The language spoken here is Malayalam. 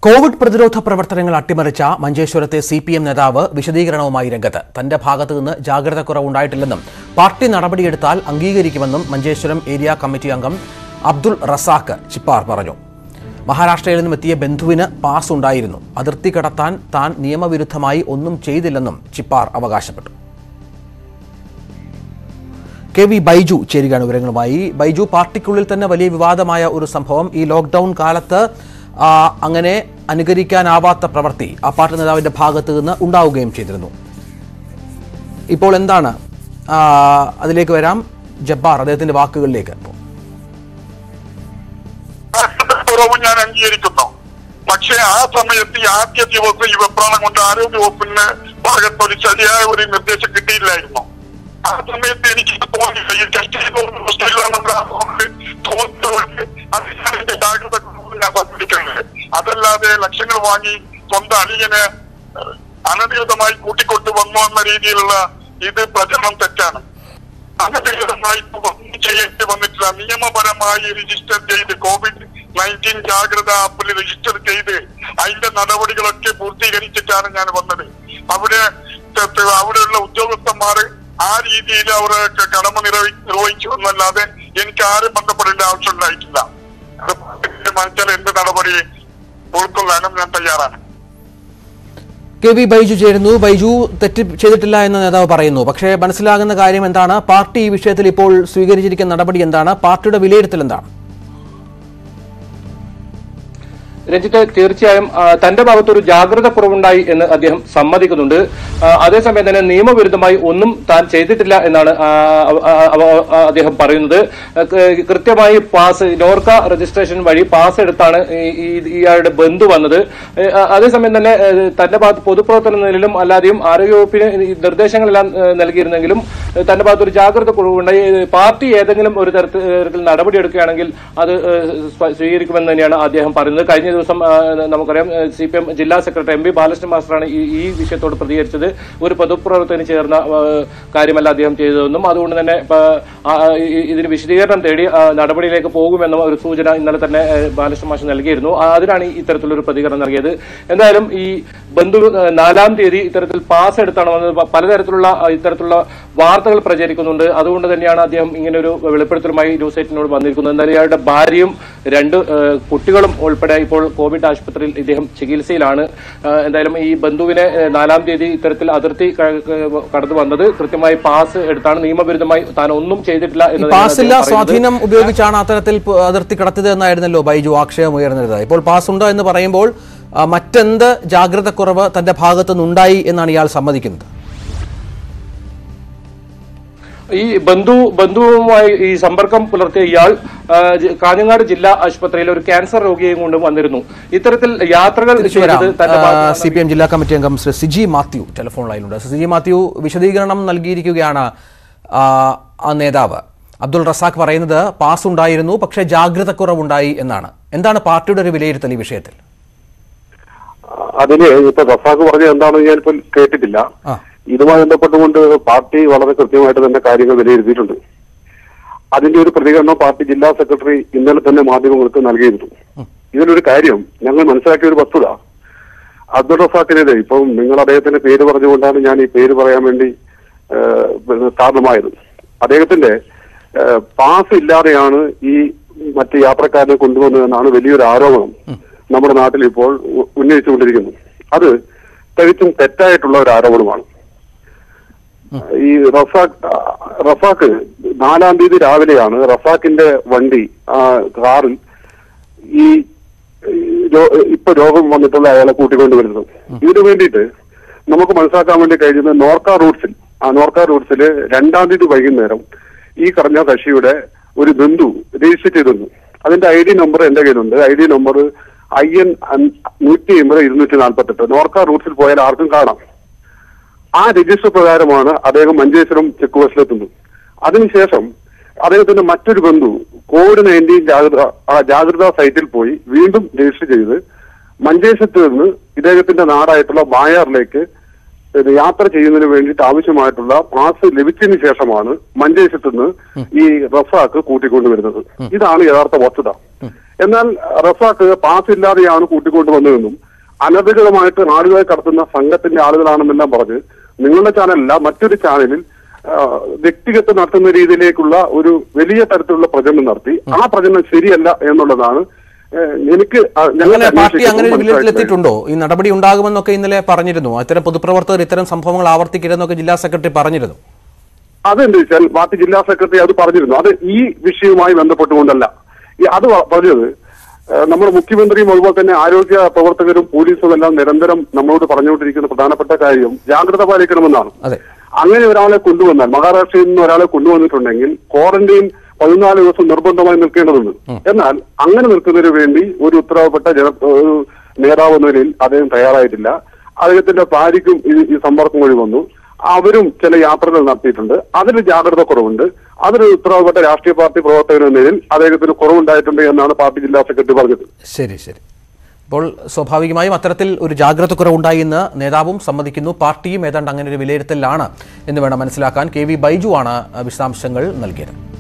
കോവിഡ് പ്രതിരോധ പ്രവർത്തനങ്ങൾ അട്ടിമറിച്ച മഞ്ചേശ്വരത്തെ സി പി എം നേതാവ് വിശദീകരണവുമായി രംഗത്ത് തന്റെ ഭാഗത്തു നിന്ന് ജാഗ്രത കുറവുണ്ടായിട്ടില്ലെന്നും പാർട്ടി നടപടിയെടുത്താൽ അംഗീകരിക്കുമെന്നും മഞ്ചേശ്വരം ഏരിയ കമ്മിറ്റി അംഗം അബ്ദുൾ റസാഖ് ചിപ്പാർ പറഞ്ഞു മഹാരാഷ്ട്രയിൽ നിന്നും എത്തിയ ബന്ധുവിന് പാസ് ഉണ്ടായിരുന്നു അതിർത്തി കടത്താൻ താൻ നിയമവിരുദ്ധമായി ഒന്നും ചെയ്തില്ലെന്നും ചിപ്പാർ അവകാശപ്പെട്ടു കെ വി ബൈജു ചേരുകയാണ് വിവരങ്ങളുമായി ബൈജു പാർട്ടിക്കുള്ളിൽ തന്നെ വലിയ വിവാദമായ ഒരു സംഭവം ഈ ലോക്ക്ഡൌൺ കാലത്ത് ആ, അങ്ങനെ അനുകരിക്കാനാവാത്ത പ്രവൃത്തി ആ പാർട്ടി നേതാവിന്റെ ഭാഗത്ത് നിന്ന് ഉണ്ടാവുകയും ചെയ്തിരുന്നു ഇപ്പോൾ എന്താണ് ആ, അതിലേക്ക് വരാം ജബ്ബാർ അദ്ദേഹത്തിന്റെ വാക്കുകളിലേക്ക് കുറവ് ഞാൻ അംഗീകരിക്കുന്നു പക്ഷേ ആ സമയത്ത് ഈ ആദ്യ ദിവസം ഈ വെപ്രാളം കൊണ്ട് ആരോഗ്യ വകുപ്പിന് ഭാഗത്ത് ഒരു ശരിയായ ഒരു നിർദ്ദേശം കിട്ടിയില്ലായിരുന്നു ആ സമയത്ത് എനിക്ക് ഇത് തോന്നിയില്ല ഈ ടെസ്റ്റ് ചെയ്തുകൊണ്ട് ഹോസ്റ്റലിലാണെന്ന് ആ തോന്നല് തോന്നിയതുകൊണ്ട് അത് ഞാൻ എന്റെ ജാഗ്രത കുറവ് ഞാൻ സമ്മതിക്കുന്നത് അതല്ലാതെ ലക്ഷങ്ങൾ വാങ്ങി സ്വന്തം അളിയനെ ഏഹ്, അനധികൃതമായി കൂട്ടിക്കൊണ്ടു വന്നു എന്ന രീതിയിലുള്ള ഇത് പ്രചരണം തെറ്റാണ് അനധികൃതമായി ഒന്നും ചെയ്യേണ്ടി വന്നിട്ടില്ല നിയമപരമായി രജിസ്റ്റർ ചെയ്ത് കോവിഡ് നയൻറ്റീൻ ജാഗ്രത ആപ്പിൽ രജിസ്റ്റർ ചെയ്ത് അതിന്റെ നടപടികളൊക്കെ പൂർത്തീകരിച്ചിട്ടാണ് ഞാൻ വന്നത് അവിടെ ത- ത- അവിടെയുള്ള ഉദ്യോഗസ്ഥന്മാര് ആ രീതിയിൽ അവർ കടമ നിർവഹി നിർവഹിച്ചു എന്നല്ലാതെ എനിക്ക് ആരും ബന്ധപ്പെടേണ്ട ആവശ്യമുണ്ടായിട്ടില്ല അത് തീരുമാനിച്ചാൽ എന്ത് നടപടി ഉൾക്കൊള്ളാനും ഞാൻ തയ്യാറാണ് കെ വി ബൈജു ചേരുന്നു ബൈജു തെറ്റ് ചെയ്തിട്ടില്ല എന്ന് നേതാവ് പറയുന്നു പക്ഷേ മനസ്സിലാകുന്ന കാര്യം എന്താണ് പാർട്ടി ഈ വിഷയത്തിൽ ഇപ്പോൾ സ്വീകരിച്ചിരിക്കുന്ന നടപടി എന്താണ് പാർട്ടിയുടെ വിലയിരുത്തൽ എന്താണ് രഞ്ജിത്ത് തീർച്ചയായും ആ, തന്റെ ഭാഗത്ത് ഒരു ജാഗ്രത കുറവുണ്ടായി എന്ന് അദ്ദേഹം സമ്മതിക്കുന്നുണ്ട് ആ, അതേസമയം തന്നെ നിയമവിരുദ്ധമായി ഒന്നും താൻ ചെയ്തിട്ടില്ല എന്നാണ് ആ, ആ, ആ, ആ, അദ്ദേഹം പറയുന്നത് ആ, ക- കൃത്യമായി പാസ് നോർക്ക രജിസ്ട്രേഷൻ വഴി പാസ് എടുത്താണ് ഈ- ഈ- ഇയാളുടെ ബന്ധു വന്നത് ഏ, ആ, അതേസമയം തന്നെ ഏ, തന്റെ ഭാഗത്ത് പൊതുപ്രവർത്തന നിലയിലും അല്ലാതെയും ആരോഗ്യവകുപ്പിന് ഈ നിർദ്ദേശങ്ങളെല്ലാം ഏ, നൽകിയിരുന്നെങ്കിലും ഏ, തന്റെ ഭാഗത്ത് ഒരു ജാഗ്രത കുറവുണ്ടായി ഏ, പാർട്ടി ഏതെങ്കിലും ഒരു തരത്തിൽ തരത്തിൽ നടപടിയെടുക്കുകയാണെങ്കിൽ അത് ഏ, സ്വ- സ്വീകരിക്കുമെന്ന് തന്നെയാണ് അദ്ദേഹം പറയുന്നത് കഴിഞ്ഞ ദിവസം ആ, നമുക്കറിയാം സി പി എം ജില്ലാ സെക്രട്ടറി എം പി ബാലകൃഷ്ണൻ മാസ്റ്ററാണ് ഈ ഈ വിഷയത്തോട് പ്രതികരിച്ചത് ഒരു പൊതുപ്രവർത്തനം ചേർന്ന ആ, കാര്യമല്ല അദ്ദേഹം ചെയ്തതെന്നും അതുകൊണ്ട് തന്നെ ഇപ്പ, ആ, ഈ- ഇതിന് വിശദീകരണം തേടി ആ, നടപടിയിലേക്ക് പോകുമെന്നും ഒരു സൂചന ഇന്നലെ തന്നെ ഏ, ബാലകൃഷ്ണൻ മാസ്റ്റർ നൽകിയിരുന്നു ആ, അതിനാണ് ഈ ഇത്തരത്തിലൊരു പ്രതികരണം നൽകിയത് എന്തായാലും ഈ ബന്ധു ഏ, നാലാം തീയതി ഇത്തരത്തിൽ പാസ് എടുത്താണ് വന്നത് പ- പലതരത്തിലുള്ള ആ, ഇത്തരത്തിലുള്ള വാർത്തകൾ പ്രചരിക്കുന്നുണ്ട് അതുകൊണ്ട് തന്നെയാണ് അദ്ദേഹം ഇങ്ങനെ ഒരു വെളിപ്പെടുത്തലുമായി ന്യൂസ് എയ്റ്റിനോട് വന്നിരിക്കുന്നത് എന്തായാലും ഇയാളുടെ ഭാര്യയും രണ്ട് ഏ, കുട്ടികളും ഉൾപ്പെടെ ഇപ്പോൾ കോവിഡ് ആശുപത്രിയിൽ ഇദ്ദേഹം ചികിത്സയിലാണ് ഏ, എന്തായാലും ഈ ബന്ധുവിനെ ഏ, നാലാം തീയതി ഇത്തരത്തിൽ അതിർത്തി ക- ക- കടന്നു വന്നത് കൃത്യമായി പാസ് എടുത്താണ് നിയമവിരുദ്ധമായി താൻ ഒന്നും ചെയ്തിട്ടില്ല ഈ എന്ന് പാസില്ല തന്നെയാണ് അദ്ദേഹം സ്വാധീനം ഉപയോഗിച്ചാണ് അത്തരത്തിൽ പ- അതിർത്തി കടത്തിയത് എന്നായിരുന്നല്ലോ ബൈജു ആക്ഷേപം ഉയർന്നത് ഇപ്പോൾ പാസ് ഉണ്ടോ എന്ന് പറയുമ്പോൾ ആ, മറ്റെന്ത് ജാഗ്രത കുറവ് തന്റെ ഭാഗത്തു നിന്നുണ്ടായി എന്നാണ് ഇയാൾ സമ്മതിക്കുന്നത് ഈ ബന്ധു ബന്ധുവുമായി ഈ സമ്പർക്കം പുലർത്തിയ ഇയാൾ ആ, ജ- കാഞ്ഞങ്ങാട് ജില്ലാ ആശുപത്രിയിൽ ഒരു ക്യാൻസർ രോഗിയെയും കൊണ്ട് വന്നിരുന്നു ഇത്തരത്തിൽ യാത്രകൾ ചെയ്തത് തന്റെ ഭാഗത്ത് സി പി എം ജില്ലാ കമ്മിറ്റി അംഗം ശ്രീ സിജി മാത്യു ടെലിഫോൺ ലൈനിലുണ്ട് സിജി മാത്യു വിശദീകരണം നൽകിയിരിക്കുകയാണ് ആ, ആ നേതാവ് അബ്ദുൾ റസാഖ് പറയുന്നത് പാസ് ഉണ്ടായിരുന്നു പക്ഷേ ജാഗ്രത കുറവുണ്ടായി എന്നാണ് എന്താണ് പാർട്ടിയുടെ ഒരു വിലയിരുത്തൽ ഈ വിഷയത്തിൽ അതിന് ഇപ്പൊ റസാഖ് പറഞ്ഞത് എന്താണെന്ന് ഞാനിപ്പോൾ കേട്ടിട്ടില്ല ആ. ഇതുമായി ബന്ധപ്പെട്ടുകൊണ്ട് പാർട്ടി വളരെ കൃത്യമായിട്ട് തന്നെ കാര്യങ്ങൾ വിലയിരുത്തിയിട്ടുണ്ട് അതിന്റെ ഒരു പ്രതികരണം പാർട്ടി ജില്ലാ സെക്രട്ടറി ഇന്നലെ തന്നെ മാധ്യമങ്ങൾക്ക് നൽകിയിരുന്നു ഇതിലൊരു കാര്യം ഞങ്ങൾ മനസ്സിലാക്കിയ ഒരു വസ്തുത അബ്ദുൾ റസാഖിനെതിരെ ഇപ്പം നിങ്ങൾ അദ്ദേഹത്തിന്റെ പേര് പറഞ്ഞുകൊണ്ടാണ് ഞാൻ ഈ പേര് പറയാൻ വേണ്ടി ഏഹ്, കാരണമായത് അദ്ദേഹത്തിന്റെ ഏഹ്, പാസ് ഇല്ലാതെയാണ് ഈ മറ്റ് യാത്രക്കാരനെ കൊണ്ടുവന്നതെന്നാണ് വലിയൊരു ആരോപണം നമ്മുടെ നാട്ടിൽ ഇപ്പോൾ ഉ- ഉന്നയിച്ചുകൊണ്ടിരിക്കുന്നു അത് തികച്ചും തെറ്റായിട്ടുള്ള ഒരു ആരോപണമാണ് ഈ റസാഖ് ആ, റസാഖ് നാലാം തീയതി രാവിലെയാണ് റസാഖിന്റെ വണ്ടി ആ, കാറിൽ ഈ ഈ രോ- ഇപ്പൊ രോഗം വന്നിട്ടുള്ള അയാളെ കൂട്ടിക്കൊണ്ട് വരുന്നത് ഇതിനു വേണ്ടിയിട്ട് നമുക്ക് മനസ്സിലാക്കാൻ വേണ്ടി കഴിയുന്നത് നോർക്ക റൂട്ട്സിൽ ആ നോർക്ക റൂട്ട്സിൽ രണ്ടാം തീയതി വൈകുന്നേരം ഈ പറഞ്ഞ കക്ഷിയുടെ ഒരു ബന്ധു രജിസ്റ്റർ ചെയ്തിരുന്നു അതിന്റെ ഐ ഡി നമ്പർ എന്റെ കയ്യിലുണ്ട് I D number I N നൂറ്റി അമ്പത് ഇരുന്നൂറ്റി നാൽപ്പത്തെട്ട് നോർക്ക റൂട്ട്സിൽ പോയാൽ ആർക്കും കാണാം ആ രജിസ്റ്റർ പ്രകാരമാണ് അദ്ദേഹം മഞ്ചേശ്വരം ചെക്ക് പോസ്റ്റിലെത്തുന്നത് അതിനുശേഷം അദ്ദേഹത്തിന്റെ മറ്റൊരു ബന്ധു കോവിഡ് നയൻറ്റീൻ ജാഗ്രത ആ ജാഗ്രതാ സൈറ്റിൽ പോയി വീണ്ടും രജിസ്റ്റർ ചെയ്ത് മഞ്ചേശ്വരത്ത് നിന്ന് ഇദ്ദേഹത്തിന്റെ നാടായിട്ടുള്ള മായാറിലേക്ക് ഇത് യാത്ര ചെയ്യുന്നതിന് വേണ്ടിയിട്ട് ആവശ്യമായിട്ടുള്ള പാസ് ലഭിച്ചതിന് ശേഷമാണ് മഞ്ചേശ്വരത്ത് നിന്ന് ഈ റസാക്ക് കൂട്ടിക്കൊണ്ടുവരുന്നത് ഇതാണ് യഥാർത്ഥ വസ്തുത എന്നാൽ റസാക്ക് പാസ് ഇല്ലാതെയാണ് കൂട്ടിക്കൊണ്ടുവന്നതെന്നും അനധികൃതമായിട്ട് നാടുകളെ കടത്തുന്ന സംഘത്തിന്റെ ആളുകളാണെന്നെല്ലാം പറഞ്ഞ് നിങ്ങളുടെ ചാനലല്ല മറ്റൊരു ചാനലിൽ ആ, വ്യക്തിഗത നടത്തുന്ന രീതിയിലേക്കുള്ള ഒരു വലിയ തരത്തിലുള്ള പ്രചരണം നടത്തി ആ പ്രചരണം ശരിയല്ല എന്നുള്ളതാണ് ഏഹ്, എനിക്ക് ആ, ഞങ്ങൾ അങ്ങനെ പാർട്ടി അന്വേഷിച്ചപ്പോൾ അങ്ങനെ ഒരു മനസ്സിലാക്കിയത്. വിലയിരുത്തിയിട്ടുണ്ടോ ഈ നടപടി ഉണ്ടാകുമെന്നൊക്കെ ഇന്നലെ പറഞ്ഞിരുന്നു അത്തരം പൊതുപ്രവർത്തകർ ഇത്തരം സംഭവങ്ങൾ ആവർത്തിക്കരുതെന്നൊക്കെ ജില്ലാ സെക്രട്ടറി പറഞ്ഞിരുന്നു അതെന്ത് വെച്ചാൽ പാർട്ടി ജില്ലാ സെക്രട്ടറി അത് പറഞ്ഞിരുന്നു അത് ഈ വിഷയവുമായി ബന്ധപ്പെട്ടുകൊണ്ടല്ല ഈ അത് വ- പറഞ്ഞത് ഏഹ്, നമ്മുടെ മുഖ്യമന്ത്രിയും അതുപോലെ തന്നെ ആരോഗ്യ പ്രവർത്തകരും പോലീസും എല്ലാം നിരന്തരം നമ്മളോട് പറഞ്ഞുകൊണ്ടിരിക്കുന്ന പ്രധാനപ്പെട്ട കാര്യം ജാഗ്രത പാലിക്കണമെന്നാണ് അതെ അങ്ങനെ ഒരാളെ കൊണ്ടുവന്നാൽ മഹാരാഷ്ട്രയിൽ നിന്ന് ഒരാളെ കൊണ്ടുവന്നിട്ടുണ്ടെങ്കിൽ ക്വാറന്റൈൻ പതിനാല് ദിവസം നിർബന്ധമായി നിൽക്കേണ്ടതുണ്ട് എന്നാൽ അങ്ങനെ നിൽക്കുന്നതിന് വേണ്ടി ഒരു ഉത്തരവാദപ്പെട്ട ജന ഒരു നേതാവ് എന്ന നിലയിൽ അദ്ദേഹം തയ്യാറായിട്ടില്ല അദ്ദേഹത്തിന്റെ ഭാര്യയ്ക്കും ഈ ഈ സമ്പർക്കം വഴി വന്നു അവരും ചില യാത്രകൾ നടത്തിയിട്ടുണ്ട് അതിൽ ജാഗ്രത കുറവുണ്ട് അതിൽ ഉത്തരവാദപ്പെട്ട രാഷ്ട്രീയ പാർട്ടി പ്രവർത്തകൻ എന്ന നിലയിൽ അദ്ദേഹത്തിന് കുറവുണ്ടായിട്ടുണ്ട് എന്നാണ് പാർട്ടി ജില്ലാ സെക്രട്ടറി പറഞ്ഞത് ശരി ശരി അപ്പോൾ സ്വാഭാവികമായും അത്തരത്തിൽ ഒരു ജാഗ്രത കുറവുണ്ടായി എന്ന് നേതാവും സമ്മതിക്കുന്നു പാർട്ടിയും ഏതാണ്ട് അങ്ങനെ ഒരു വിലയിരുത്തലാണ് എന്ന് വേണം മനസ്സിലാക്കാൻ കെ വി ബൈജു ആണ് വിശദാംശങ്ങൾ നൽകിയത്